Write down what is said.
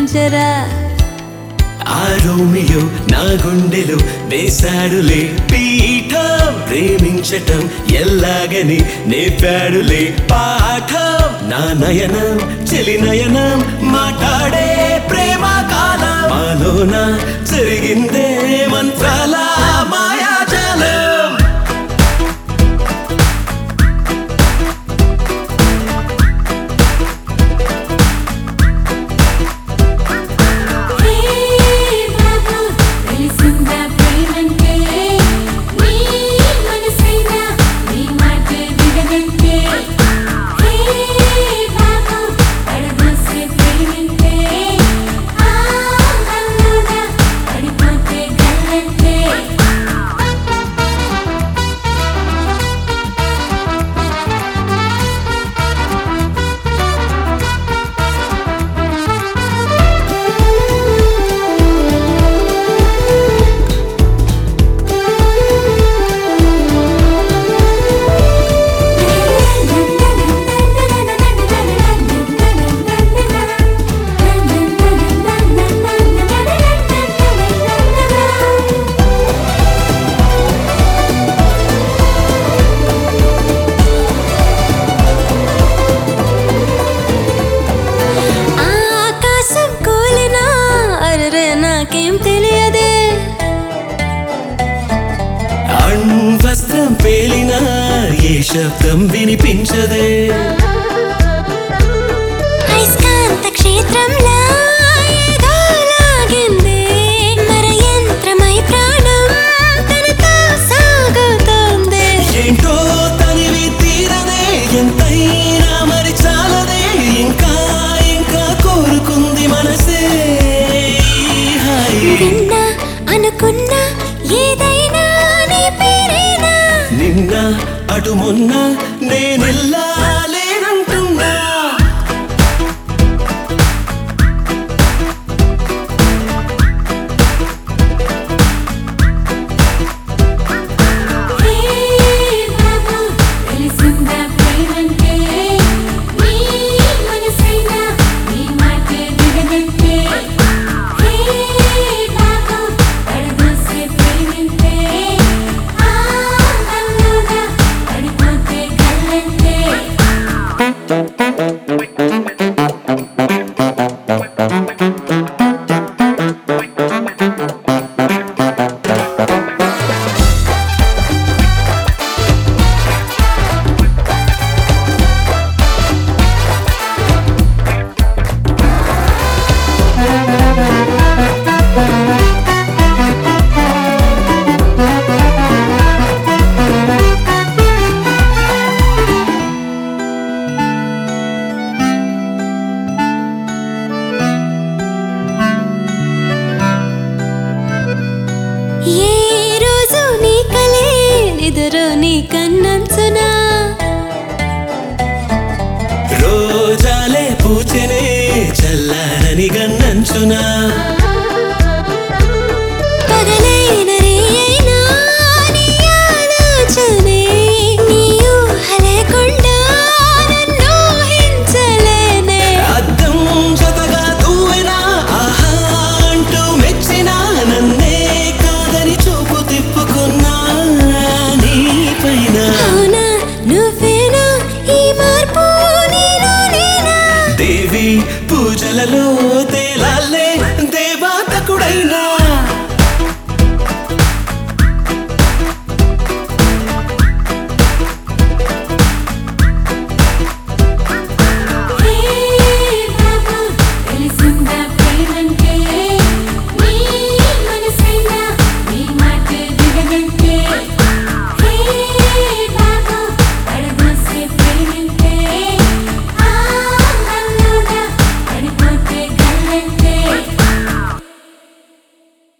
ఆలోచించరా ఆ రోమియో నా గుండెలో వేశాడులే పీఠం ప్రేమించటం ఎల్లాగని నేపాడులే పాఠం నా నయనం చెలి నయనం మాట్లాడే ప్రేమ కాలం మాలోన జరిగిందే మంత్రాల మాయాజాలం హే బాబు తెలిసిందా ప్రేమంటే నీ మనసైనా నీ మాట వినదంటే హే బాబు పడదోసే ప్రేమంటే ఆ అల్లుడా పడిపోతే గల్లంటే ఆకాశం కూలినా అరే నాకేం తెలియదే అణ్వస్త్రం పేలినా ఏ శబ్దం వినిపించదే అయస్కాంత క్షేత్రంలా ఏదో లాగిందే మర యంత్రమై ప్రాణం తనతో సాగుతోందే ఏంటో తనివి తీరదే ఎంతైనా మరి చాలదే ఇంకా ఇంకా కోరుకుంది మనసే ఈ హాయి. విన్నా అనుకున్నా ఏదైనా నీ పేరేనా నిన్న అటు మొన్న నేనెల్లా లేనంటున్నా హే బాబు తెలిసిందా ప్రేమంటే నీ మనసైనా నీ మాట వినదంటే హే బాబు పడదోసే ప్రేమంటే ఆ అల్లుడా పడిపోతే గల్లంటే ఏ రోజు నీ కలే నిదురు నీ కన్నంచునా రోజాలే పూచెనే చల్లారని గన్నంచునా